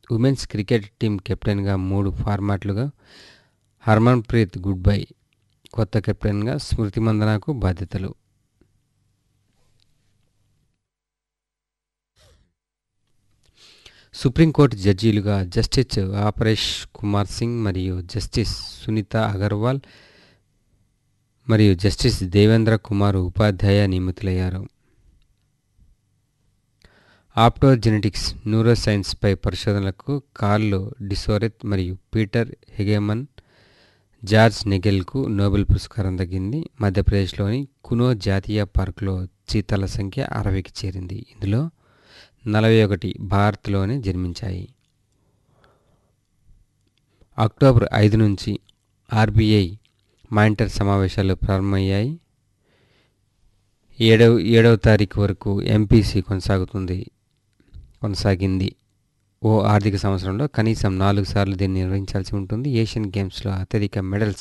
women's cricket team కెప్టెన్గా మూడు ఫార్మాట్లుగా Harmanpreet goodbye కొత్త కెప్టెన్గా స్మృతి మందనకు బాధ్యతలు సుప్రీంకోర్టు జడ్జీలుగా జస్టిస్ ఆపరేష్ కుమార్ సింగ్ మరియు జస్టిస్ సునీత అగర్వాల్ మరియు జస్టిస్ దేవేంద్ర కుమార్ ఉపాధ్యాయ నియమితులయ్యారు ఆప్టోజెనెటిక్స్ న్యూరోసైన్స్పై పరిశోధనలకు కార్లో డిసోరెత్ మరియు పీటర్ హెగెమన్ జార్జ్ నెగెల్కు నోబెల్ పురస్కారం దక్కింది మధ్యప్రదేశ్లోని కునో జాతీయ పార్కులో చీతాల సంఖ్య అరవైకి చేరింది ఇందులో నలభై ఒకటి భారత్లోనే జన్మించాయి అక్టోబర్ ఐదు నుంచి ఆర్బీఐ మానిటర్ సమావేశాలు ప్రారంభమయ్యాయి ఏడవ ఏడవ తారీఖు వరకు ఎంపీసీ కొనసాగుతుంది కొనసాగింది ఓ ఆర్థిక సంవత్సరంలో కనీసం నాలుగు సార్లు దీన్ని నిర్వహించాల్సి ఉంటుంది ఏషియన్ గేమ్స్లో అత్యధిక మెడల్స్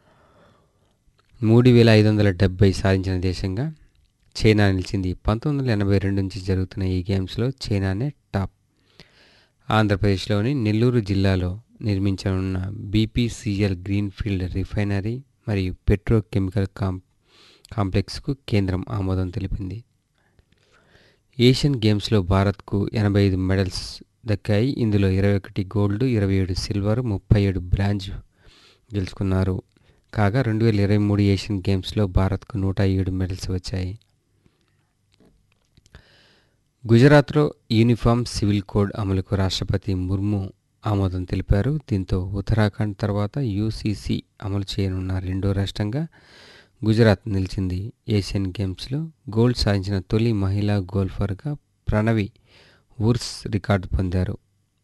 మూడు వేల ఐదు వందల డెబ్బై సాధించిన దేశంగా చైనా నిలిచింది పంతొమ్మిది వందల ఎనభై రెండు నుంచి జరుగుతున్న ఈ గేమ్స్లో చైనానే టాప్ ఆంధ్రప్రదేశ్లోని నెల్లూరు జిల్లాలో నిర్మించనున్న బీపీసీఎల్ గ్రీన్ఫీల్డ్ రిఫైనరీ మరియు పెట్రోకెమికల్ కాం కాంప్లెక్స్కు కేంద్రం ఆమోదం తెలిపింది ఏషియన్ గేమ్స్లో భారత్కు ఎనభై ఐదు మెడల్స్ దక్కాయి ఇందులో ఇరవై ఒకటి గోల్డ్ ఇరవై ఏడు సిల్వర్ ముప్పై ఏడు బ్రాంజ్ గెలుచుకున్నారు కాగా రెండు వేల ఇరవై మూడు ఏషియన్ గేమ్స్లో భారత్కు నూట ఏడు మెడల్స్ వచ్చాయి గుజరాత్లో యూనిఫామ్ సివిల్ కోడ్ అమలుకు రాష్ట్రపతి ముర్ము ఆమోదం తెలిపారు దీంతో ఉత్తరాఖండ్ తర్వాత యూసీసీ అమలు చేయనున్న రెండో రాష్ట్రంగా గుజరాత్ నిలిచింది ఏషియన్ గేమ్స్లో గోల్డ్ సాధించిన తొలి మహిళా గోల్ఫర్గా ప్రణవి వుర్స్ రికార్డు పొందారు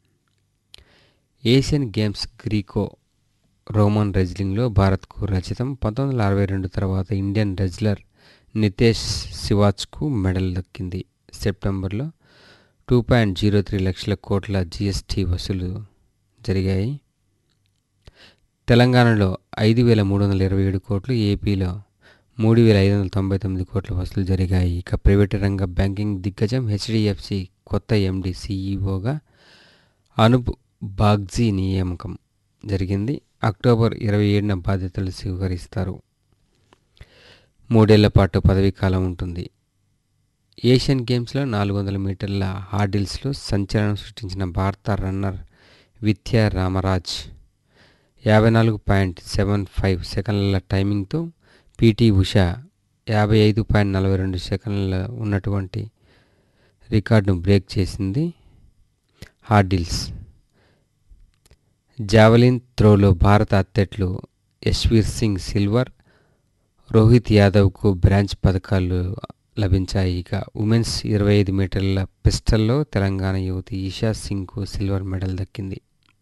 ఏషియన్ గేమ్స్ గ్రీకో రోమన్ రెజ్లింగ్లో భారత్కు రచితం పంతొమ్మిది వందల అరవై రెండు తర్వాత ఇండియన్ రెజ్లర్ నితేష్ శివాజ్కు మెడల్ దక్కింది సెప్టెంబర్లో టూ పాయింట్ జీరో త్రీ లక్షల కోట్ల జీఎస్టీ వసూలు జరిగాయి తెలంగాణలో ఐదు వేల మూడు వందల ఇరవై ఏడు కోట్లు ఏపీలో మూడు వేల ఐదు వందల తొంభై తొమ్మిది కోట్ల వసూలు జరిగాయి ఇక ప్రైవేటు రంగ బ్యాంకింగ్ దిగ్గజం హెచ్డిఎఫ్సి కొత్త ఎండి సిఈఓగా అనుప్ బాగ్జీ నియామకం జరిగింది అక్టోబర్ ఇరవై ఏడున బాధ్యతలు స్వీకరిస్తారు మూడేళ్ల పాటు పదవీ కాలం ఉంటుంది ఏషియన్ గేమ్స్లో నాలుగు వందల మీటర్ల హార్డిల్స్లో సంచలనం సృష్టించిన భారత రన్నర్ విద్యా రామరాజ్ యాభై నాలుగు పాయింట్ సెవెన్ ఫైవ్ సెకండ్ల టైమింగ్తో పీటీ ఉష యాభై ఐదు పాయింట్ నలభై రెండు సెకండ్ల ఉన్నటువంటి రికార్డును బ్రేక్ చేసింది హార్డిల్స్ జావలిన్ త్రోలో భారత అథ్లెట్లు యశ్వీర్ సింగ్ సిల్వర్ రోహిత్ యాదవ్కు బ్రాంచ్ పథకాలు లభించాయి ఇక ఉమెన్స్ ఇరవై ఐదు మీటర్ల పిస్టల్లో తెలంగాణ యువతి ఈషా సింగ్కు సిల్వర్ మెడల్ దక్కింది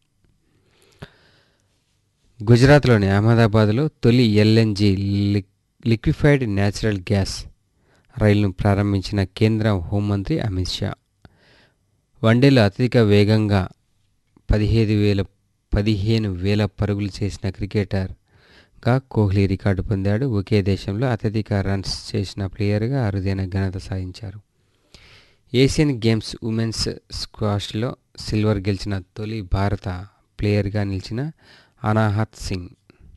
గుజరాత్లోని అహ్మదాబాద్లో తొలి ఎల్ఎన్జి లిక్విఫైడ్ న్యాచురల్ గ్యాస్ రైలును ప్రారంభించిన కేంద్ర హోంమంత్రి అమిత్ షా వన్డేలో అత్యధిక వేగంగా పదిహేను వేల పదిహేను వేల పరుగులు చేసిన క్రికెటర్గా కోహ్లీ రికార్డు పొందాడు ఒకే దేశంలో అత్యధిక రన్స్ చేసిన ప్లేయర్గా అరుదైన ఘనత సాధించారు ఏషియన్ గేమ్స్ ఉమెన్స్ స్క్వాష్లో సిల్వర్ గెలిచిన తొలి భారత ప్లేయర్గా నిలిచిన Anahat Singh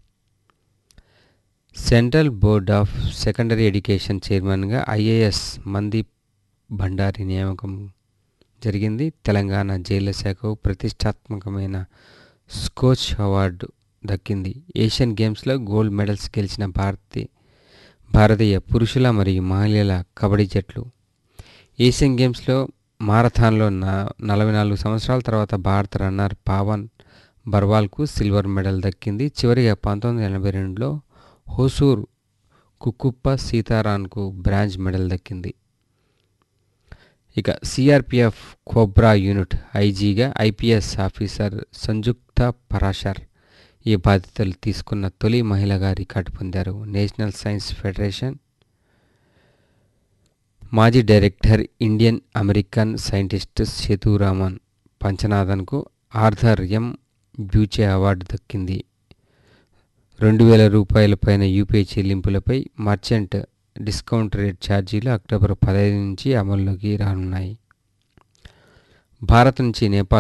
central board of secondary education చైర్మన్గా ఐఏఎస్ మందీప్ భండారి నియామకం జరిగింది తెలంగాణ జైళ్ల శాఖకు ప్రతిష్టాత్మకమైన స్కోచ్ అవార్డు దక్కింది ఏషియన్ గేమ్స్లో గోల్డ్ మెడల్స్ గెలిచిన భారతీ భారతీయ పురుషుల మరియు మహిళల కబడ్డీ జట్లు ఏషియన్ గేమ్స్లో మారథాన్లో నలభై నాలుగు సంవత్సరాల తర్వాత భారత రన్నర్ పావన్ బర్వాల్కు సిల్వర్ మెడల్ దక్కింది చివరిగా పంతొమ్మిది వందల ఎనభై రెండులో హోసూర్ కుక్కుప్ప సీతారాన్కు బ్రాంజ్ మెడల్ దక్కింది ఇక సిఆర్పిఎఫ్ కోబ్రా యూనిట్ ఐజీగా ఐపీఎస్ ఆఫీసర్ సంయుక్త పరాశర్ ఈ బాధ్యతలు తీసుకున్న తొలి మహిళగా రికార్డు పొందారు నేషనల్ సైన్స్ ఫెడరేషన్ మాజీ director Indian American scientist Sethuraman పంచనాథన్కు ఆర్థర్ ఎం బ్యూచే అవార్డు దక్కింది రెండు వేల రూపాయల పైన యూపీఐ చెల్లింపులపై మర్చెంట్ డిస్కౌంట్ రేట్ ఛార్జీలు అక్టోబర్ పదహైదు నుంచి అమల్లోకి రానున్నాయి భారత్ నుంచి నేపాల్